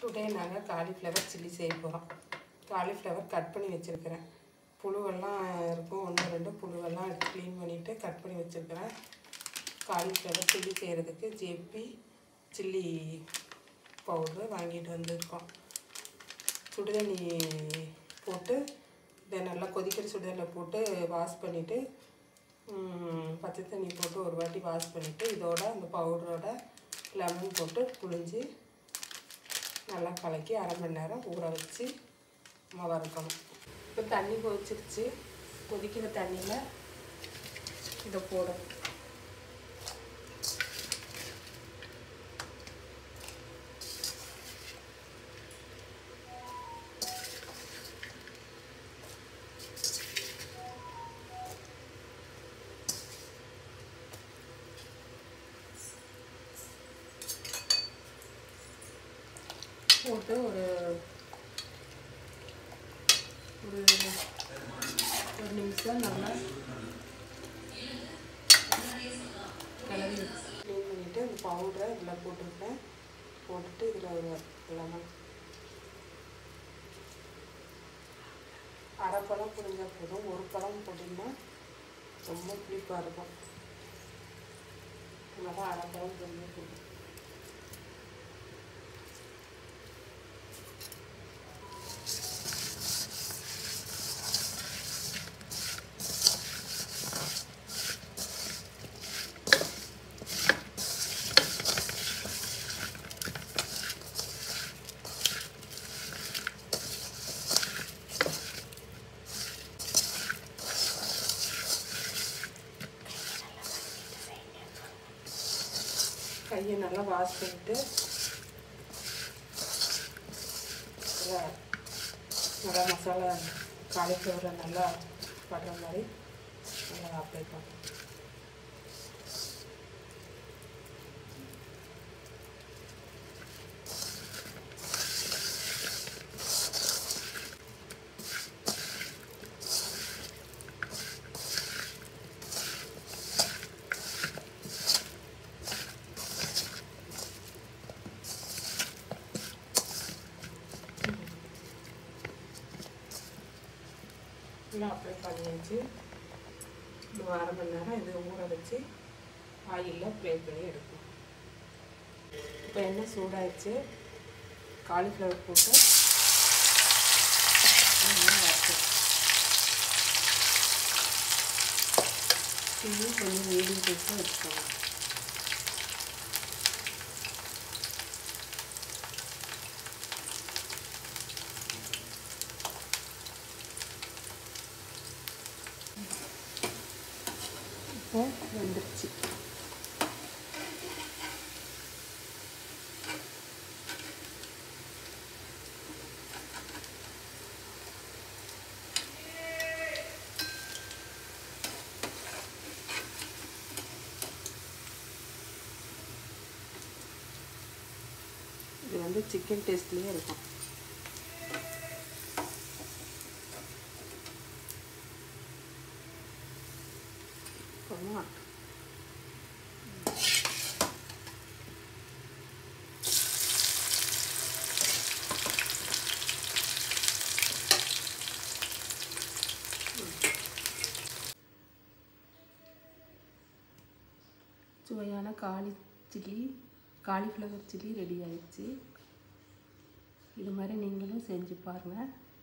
Today நாங்கள் cauliflower chilli செய்ய போகிறோம் காலிஃப்ளவர் கட் பண்ணி வச்சுருக்கிறேன் புழுவெல்லாம் இருக்கும் ஒன்று ரெண்டு புழுவெல்லாம் எடுத்து க்ளீன் பண்ணிவிட்டு கட் பண்ணி வச்சுருக்கிறேன் காலிஃப்ளவர் சில்லி செய்கிறதுக்கு ஜெப்பி சில்லி பவுட்ரு வாங்கிட்டு வந்திருக்கோம் சுடுதண்ணி போட்டு இதை நல்லா கொதிக்கிற சுடுதண்ணில் போட்டு வாஷ் பண்ணிவிட்டு பச்சை தண்ணி போட்டு ஒரு வாட்டி வாஷ் பண்ணிவிட்டு இதோட அந்த பவுடரோட லெமன் போட்டு புழிஞ்சு நல்லா கலக்கி அரை மணி நேரம் ஊற வச்சு நம்ம வறுக்கணும் இப்போ தண்ணி கொதிச்சிருச்சு கொதிக்கிற தண்ணியில் இதை போடும் போட்டு ஒரு ஒரு ஒரு நிமிஷம் நல்லா கிளறி க்ளீன் பண்ணிவிட்டு அந்த பவுடரை இதில் போட்டிருக்கேன் போட்டுட்டு இதில் ஒரு லெமன் அரை பழம் புரிஞ்சால் போதும் ஒரு பழம் போட்டிங்கன்னா ரொம்ப புளிப்பாக இருக்கும் அதனால் அரை பழம் புரிஞ்சால் போதும் கையை நல்லா வாஷ் பண்ணிட்டு நல்லா நல்லா மசாலா காலிஃப்ளவரில் நல்லா படுற மாதிரி நல்லா அப்ளை பண்ணணும் நல்லா அப்ளை பண்ணியாச்சு இன்னும் அரை மணி நேரம் இது ஊற வச்சு ஆயிலில் ஃப்ரை பண்ணி எடுக்கணும் இப்போ எண்ணெய் சூடாயிடுச்சு காலிஃப்ளவர் போட்டு நல்லா வறுத்து. இது கொஞ்சம் மீடியம் சைஸாக வச்சுக்கோங்க இப்போ வெந்துருச்சு இது வந்து சிக்கன் டேஸ்ட்லேயே இருக்கும் கொஞ்சம் சுவையான காளி சில்லி காலிஃப்ளவர் சில்லி ரெடி ஆயிடுச்சு இது மாதிரி நீங்களும் செஞ்சு பாருங்கள்